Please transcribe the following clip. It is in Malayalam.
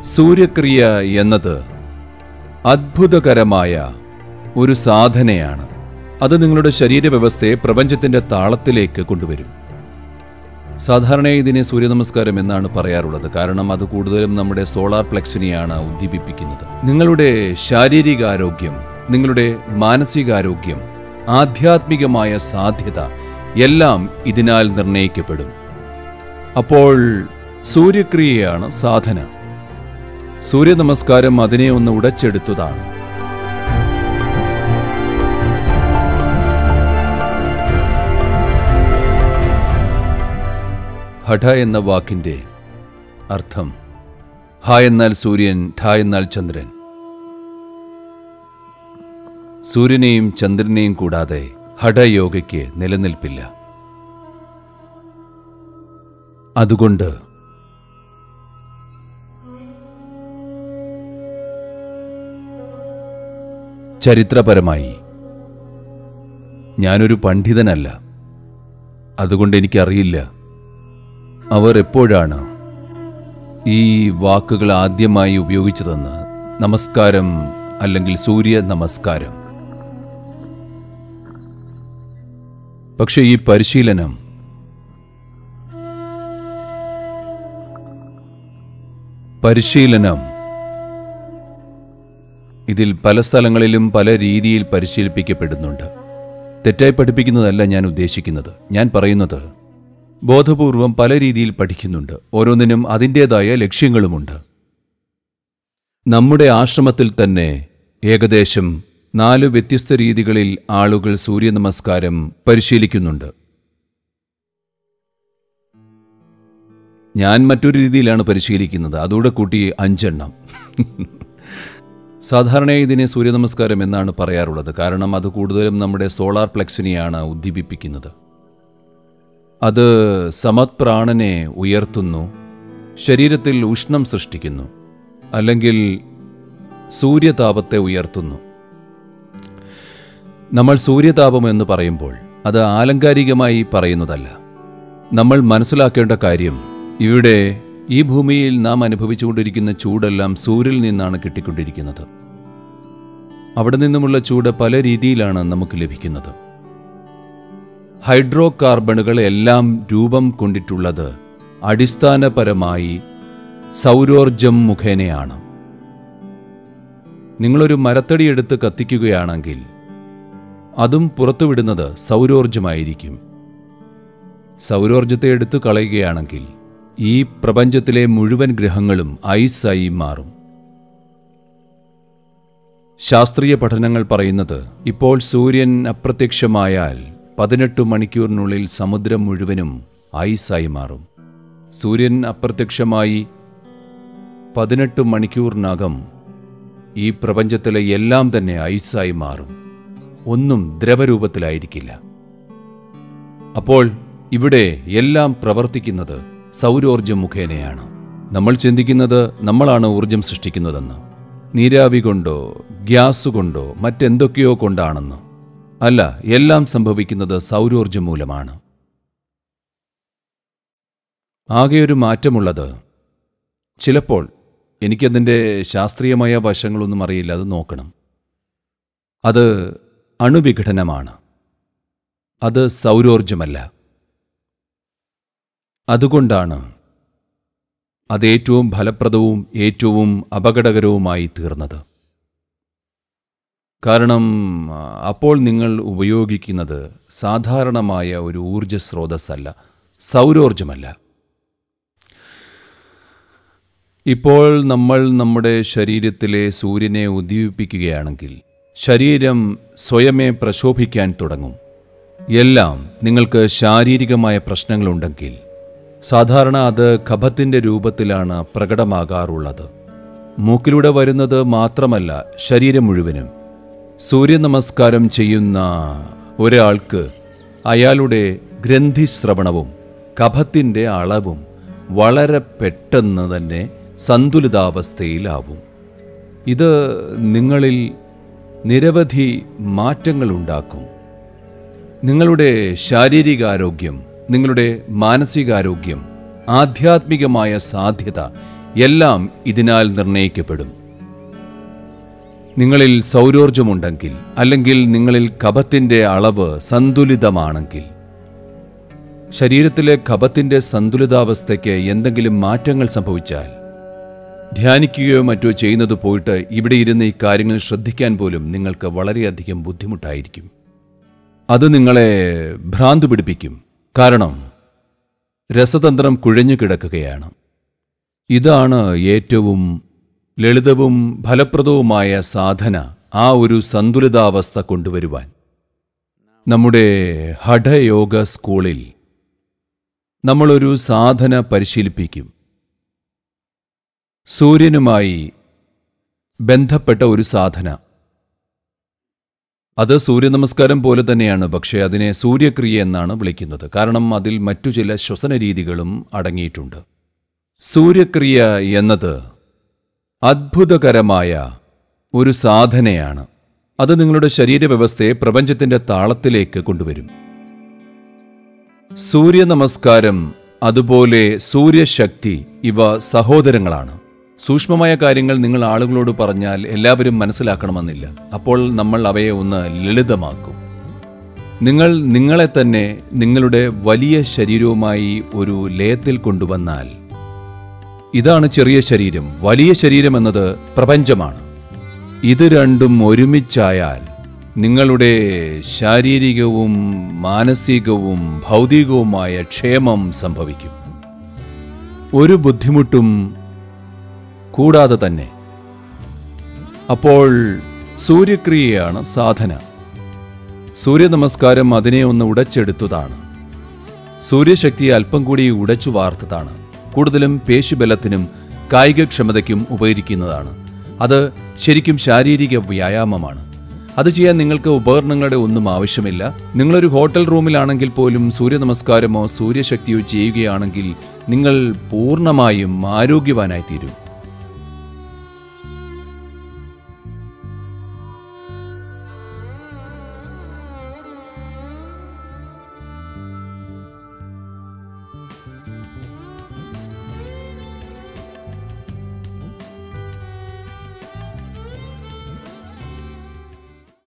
സൂര്യക്രിയ എന്നത് അത്ഭുതകരമായ ഒരു സാധനയാണ് അത് നിങ്ങളുടെ ശരീരവ്യവസ്ഥയെ പ്രപഞ്ചത്തിന്റെ താളത്തിലേക്ക് കൊണ്ടുവരും സാധാരണയായി ഇതിനെ സൂര്യനമസ്കാരം എന്നാണ് പറയാറുള്ളത് കാരണം അത് കൂടുതലും നമ്മുടെ സോളാർ പ്ലെക്സിനെയാണ് ഉദ്ദീപിപ്പിക്കുന്നത് നിങ്ങളുടെ ശാരീരികാരോഗ്യം നിങ്ങളുടെ മാനസികാരോഗ്യം ആധ്യാത്മികമായ സാധ്യത എല്ലാം ഇതിനാൽ നിർണയിക്കപ്പെടും അപ്പോൾ സൂര്യക്രിയയാണ് സാധന സൂര്യനമസ്കാരം അതിനെ ഒന്ന് ഉടച്ചെടുത്തതാണ് ഹഠ എന്ന വാക്കിന്റെ അർത്ഥം ഹ എന്നാൽ സൂര്യൻ ഠ എന്നാൽ ചന്ദ്രൻ സൂര്യനെയും ചന്ദ്രനെയും കൂടാതെ ഹഠയോഗയ്ക്ക് നിലനിൽപ്പില്ല അതുകൊണ്ട് ചരിത്രപരമായി ഞാനൊരു പണ്ഡിതനല്ല അതുകൊണ്ട് എനിക്കറിയില്ല അവർ എപ്പോഴാണ് ഈ വാക്കുകൾ ആദ്യമായി ഉപയോഗിച്ചതെന്ന് നമസ്കാരം അല്ലെങ്കിൽ സൂര്യ നമസ്കാരം പക്ഷെ ഈ പരിശീലനം പരിശീലനം ഇതിൽ പല സ്ഥലങ്ങളിലും പല രീതിയിൽ പരിശീലിപ്പിക്കപ്പെടുന്നുണ്ട് തെറ്റായി പഠിപ്പിക്കുന്നതല്ല ഞാൻ ഉദ്ദേശിക്കുന്നത് ഞാൻ പറയുന്നത് ബോധപൂർവം പല രീതിയിൽ പഠിക്കുന്നുണ്ട് ഓരോന്നിനും അതിൻ്റെതായ ലക്ഷ്യങ്ങളുമുണ്ട് നമ്മുടെ ആശ്രമത്തിൽ തന്നെ ഏകദേശം നാല് വ്യത്യസ്ത രീതികളിൽ ആളുകൾ സൂര്യനമസ്കാരം പരിശീലിക്കുന്നുണ്ട് ഞാൻ മറ്റൊരു രീതിയിലാണ് പരിശീലിക്കുന്നത് അതോടെ കൂട്ടി അഞ്ചെണ്ണം സാധാരണയായി ഇതിനെ സൂര്യനമസ്കാരം എന്നാണ് പറയാറുള്ളത് കാരണം അത് കൂടുതലും നമ്മുടെ സോളാർ പ്ലെക്സിനെയാണ് ഉദ്ദീപിപ്പിക്കുന്നത് അത് സമത്പ്രാണനെ ഉയർത്തുന്നു ശരീരത്തിൽ ഉഷ്ണം സൃഷ്ടിക്കുന്നു അല്ലെങ്കിൽ സൂര്യതാപത്തെ ഉയർത്തുന്നു നമ്മൾ സൂര്യതാപം എന്ന് പറയുമ്പോൾ അത് ആലങ്കാരികമായി പറയുന്നതല്ല നമ്മൾ മനസ്സിലാക്കേണ്ട കാര്യം ഇവിടെ ഈ ഭൂമിയിൽ നാം അനുഭവിച്ചുകൊണ്ടിരിക്കുന്ന ചൂടെല്ലാം സൂര്യനിൽ നിന്നാണ് കിട്ടിക്കൊണ്ടിരിക്കുന്നത് അവിടെ നിന്നുമുള്ള ചൂട് പല രീതിയിലാണ് നമുക്ക് ലഭിക്കുന്നത് ഹൈഡ്രോ കാർബണുകൾ എല്ലാം രൂപം കൊണ്ടിട്ടുള്ളത് അടിസ്ഥാനപരമായി സൗരോർജം മുഖേനയാണ് നിങ്ങളൊരു മരത്തടി എടുത്ത് കത്തിക്കുകയാണെങ്കിൽ അതും പുറത്തുവിടുന്നത് സൗരോർജമായിരിക്കും സൗരോർജത്തെ എടുത്തു കളയുകയാണെങ്കിൽ ഈ പ്രപഞ്ചത്തിലെ മുഴുവൻ ഗ്രഹങ്ങളും ഐസായി മാറും ശാസ്ത്രീയ പഠനങ്ങൾ പറയുന്നത് ഇപ്പോൾ സൂര്യൻ അപ്രത്യക്ഷമായാൽ പതിനെട്ട് മണിക്കൂറിനുള്ളിൽ സമുദ്രം മുഴുവനും ഐസായി മാറും സൂര്യൻ അപ്രത്യക്ഷമായി പതിനെട്ട് മണിക്കൂറിനകം ഈ പ്രപഞ്ചത്തിലെ എല്ലാം തന്നെ ഐസായി മാറും ഒന്നും ദ്രവരൂപത്തിലായിരിക്കില്ല അപ്പോൾ ഇവിടെ എല്ലാം പ്രവർത്തിക്കുന്നത് സൗരോർജം മുഖേനയാണ് നമ്മൾ ചിന്തിക്കുന്നത് നമ്മളാണ് ഊർജം സൃഷ്ടിക്കുന്നതെന്ന് നീരാവി കൊണ്ടോ ഗ്യാസ് കൊണ്ടോ മറ്റെന്തൊക്കെയോ കൊണ്ടാണെന്ന് അല്ല എല്ലാം സംഭവിക്കുന്നത് സൗരോർജം മൂലമാണ് ആകെ ഒരു മാറ്റമുള്ളത് ചിലപ്പോൾ എനിക്കതിൻ്റെ ശാസ്ത്രീയമായ വശങ്ങളൊന്നും അറിയില്ല അത് നോക്കണം അത് അണുവിഘടനമാണ് അത് സൗരോർജമല്ല അതുകൊണ്ടാണ് അത് ഏറ്റവും ഫലപ്രദവും ഏറ്റവും അപകടകരവുമായി തീർന്നത് കാരണം ആ, അപ്പോൾ നിങ്ങൾ ഉപയോഗിക്കുന്നത് സാധാരണമായ ഒരു ഊർജ സ്രോതസ്സല്ല സൗരോർജമല്ല ഇപ്പോൾ നമ്മൾ നമ്മുടെ ശരീരത്തിലെ സൂര്യനെ ഉദ്ദീപിപ്പിക്കുകയാണെങ്കിൽ ശരീരം സ്വയമേ പ്രശോഭിക്കാൻ തുടങ്ങും എല്ലാം നിങ്ങൾക്ക് ശാരീരികമായ പ്രശ്നങ്ങളുണ്ടെങ്കിൽ സാധാരണ അത് കഫത്തിൻ്റെ രൂപത്തിലാണ് പ്രകടമാകാറുള്ളത് മൂക്കിലൂടെ വരുന്നത് മാത്രമല്ല ശരീരം മുഴുവനും സൂര്യനമസ്കാരം ചെയ്യുന്ന ഒരാൾക്ക് അയാളുടെ ഗ്രന്ഥിസ്രവണവും കഫത്തിൻ്റെ അളവും വളരെ പെട്ടെന്ന് തന്നെ സന്തുലിതാവസ്ഥയിലാവും ഇത് നിങ്ങളിൽ നിരവധി മാറ്റങ്ങളുണ്ടാക്കും നിങ്ങളുടെ ശാരീരികാരോഗ്യം നിങ്ങളുടെ മാനസികാരോഗ്യം ആധ്യാത്മികമായ സാധ്യത എല്ലാം ഇതിനാൽ നിർണയിക്കപ്പെടും നിങ്ങളിൽ സൗരോർജമുണ്ടെങ്കിൽ അല്ലെങ്കിൽ നിങ്ങളിൽ കഫത്തിന്റെ അളവ് സന്തുലിതമാണെങ്കിൽ ശരീരത്തിലെ കഫത്തിന്റെ സന്തുലിതാവസ്ഥയ്ക്ക് എന്തെങ്കിലും മാറ്റങ്ങൾ സംഭവിച്ചാൽ ധ്യാനിക്കുകയോ മറ്റോ ചെയ്യുന്നത് പോയിട്ട് ഇവിടെ ഇരുന്ന് ഈ കാര്യങ്ങൾ ശ്രദ്ധിക്കാൻ പോലും നിങ്ങൾക്ക് വളരെയധികം ബുദ്ധിമുട്ടായിരിക്കും അത് നിങ്ങളെ ഭ്രാന്ത് പിടിപ്പിക്കും കാരണം രസതന്ത്രം കുഴഞ്ഞു കിടക്കുകയാണ് ഇതാണ് ഏറ്റവും ലളിതവും ഫലപ്രദവുമായ സാധന ആ ഒരു സന്തുലിതാവസ്ഥ കൊണ്ടുവരുവാൻ നമ്മുടെ ഹഠയോഗ സ്കൂളിൽ നമ്മളൊരു സാധന പരിശീലിപ്പിക്കും സൂര്യനുമായി ബന്ധപ്പെട്ട ഒരു സാധന അത് സൂര്യനമസ്കാരം പോലെ തന്നെയാണ് പക്ഷേ അതിനെ സൂര്യക്രിയ എന്നാണ് വിളിക്കുന്നത് കാരണം അതിൽ മറ്റു ചില ശ്വസന രീതികളും അടങ്ങിയിട്ടുണ്ട് സൂര്യക്രിയ എന്നത് അത്ഭുതകരമായ ഒരു സാധനയാണ് അത് നിങ്ങളുടെ ശരീരവ്യവസ്ഥയെ പ്രപഞ്ചത്തിന്റെ താളത്തിലേക്ക് കൊണ്ടുവരും സൂര്യനമസ്കാരം അതുപോലെ സൂര്യശക്തി ഇവ സഹോദരങ്ങളാണ് സൂക്ഷ്മമായ കാര്യങ്ങൾ നിങ്ങൾ ആളുകളോട് പറഞ്ഞാൽ എല്ലാവരും മനസ്സിലാക്കണമെന്നില്ല അപ്പോൾ നമ്മൾ അവയെ ഒന്ന് ലളിതമാക്കും നിങ്ങൾ നിങ്ങളെ തന്നെ നിങ്ങളുടെ വലിയ ശരീരവുമായി ഒരു ലയത്തിൽ കൊണ്ടുവന്നാൽ ഇതാണ് ചെറിയ ശരീരം വലിയ ശരീരം എന്നത് പ്രപഞ്ചമാണ് ഇത് രണ്ടും ഒരുമിച്ചായാൽ നിങ്ങളുടെ ശാരീരികവും മാനസികവും ഭൗതികവുമായ ക്ഷേമം സംഭവിക്കും ഒരു ബുദ്ധിമുട്ടും കൂടാതെ തന്നെ അപ്പോൾ സൂര്യക്രിയയാണ് സാധന സൂര്യനമസ്കാരം അതിനെ ഒന്ന് ഉടച്ചെടുത്തതാണ് സൂര്യശക്തിയെ അല്പം കൂടി ഉടച്ചു വാർത്തതാണ് കൂടുതലും പേശിബലത്തിനും കായികക്ഷമതയ്ക്കും ഉപകരിക്കുന്നതാണ് അത് ശരിക്കും ശാരീരിക വ്യായാമമാണ് അത് ചെയ്യാൻ നിങ്ങൾക്ക് ഉപകരണങ്ങളുടെ ഒന്നും ആവശ്യമില്ല നിങ്ങളൊരു ഹോട്ടൽ റൂമിലാണെങ്കിൽ പോലും സൂര്യനമസ്കാരമോ സൂര്യശക്തിയോ ചെയ്യുകയാണെങ്കിൽ നിങ്ങൾ പൂർണ്ണമായും ആരോഗ്യവാനായി തീരും